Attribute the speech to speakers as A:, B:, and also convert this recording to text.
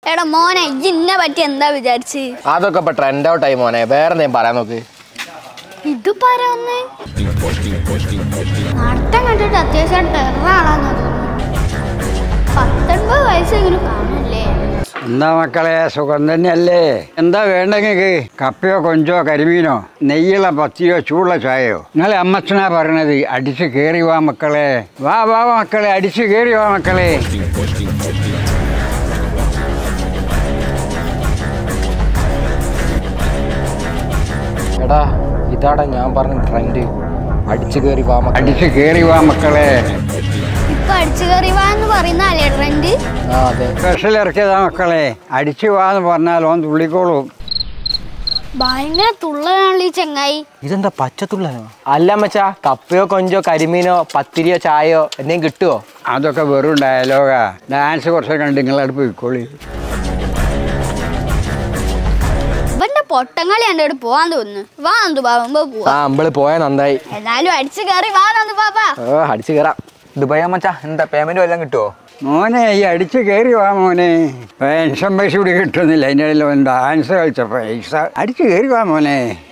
A: എടാ മോനെ ഇന്നെ പറ്റി എന്താ വിചാരിച്ച്
B: അതൊക്കെ ഇപ്പൊ ട്രെൻഡ് ഔട്ട് ആയി മോനെ വേറെ എന്തെങ്കിലും പറയാൻ നോക്ക്
A: ഇത് പറയാന്ന് നടത്തം കണ്ടിട്ട് അത്യാവശ്യം ടെററാണെന്ന് പത്തൊൻപത് വയസ്സെങ്കിലും കാണില്ലേ
C: എന്താ മക്കളെ സുഖം തന്നെയല്ലേ എന്താ വേണ്ടെങ്കിൽ കപ്പയോ കൊഞ്ചോ കരിമീനോ നെയ്യുള്ള പത്തിയോ ചൂടുള്ള ചായയോ നിങ്ങളെ അമ്മച്ചനാ പറയണത് അടിച്ച് കയറി വാ മക്കളെ വാ വാ മക്കളെ അടിച്ച് കയറി വാ മക്കളെ
B: എടാ ഇതാടാ ഞാൻ പറഞ്ഞ ട്രെൻഡ് അടിച്ചു കയറി വാ മക്കളെ.
C: അടിച്ച് കയറി വാ മക്കളെ
A: ഇപ്പൊ അടിച്ചു കയറി വാ എന്ന് പറയുന്നല്ലേ ട്രെൻഡ്
B: ആ അതെ
C: സ്പെഷ്യൽ ഇറക്കിയതാ മക്കളെ അടിച്ച് വാ എന്ന് പറഞ്ഞാൽ ഓൻ തുള്ളിക്കോളും
A: ഭയങ്കര തുള്ളലാണല്ലോ ഈ ചെങ്ങായി
B: ഇതെന്താ പച്ചത്തുള്ളനോ അല്ല മച്ചാ കപ്പയോ കൊഞ്ചോ കരിമീനോ പത്തിരിയോ ചായയോ എന്തെങ്കിലും കിട്ടുമോ
C: അതൊക്കെ വെറും ഡയലോഗാ ഡാൻസ് കുറച്ചൊക്കെ കണ്ട് നിങ്ങളടുപ്പ് പോയിക്കോളി
A: ഇവന്റെ പൊട്ടങ്ങളി എൻ്റെ അടുത്ത് പോവാൻ തോന്നുന്നു വാ നന്ദു ബാബുമ്പോ
B: ആ
A: പോവാ
B: അമ്പിള് പോയ നന്നായി
A: എന്നാലും അടിച്ചു കയറി വാ നന്ദു ബാബ
B: ഓ അടിച്ചു കയറാം
D: ദുബായ് മച്ചാ എന്താ പേയ്മെന്റ് വല്ലതും കിട്ടുമോ
C: മോനെ ഈ അടിച്ച് കയറി വാ മോനെ പെൻഷൻ പൈസ കൂടി കിട്ടുന്നില്ല അതിൻ്റെ ഇടയിൽ ഡാൻസ് കളിച്ച പൈസ അടിച്ച് കയറി വാ മോനെ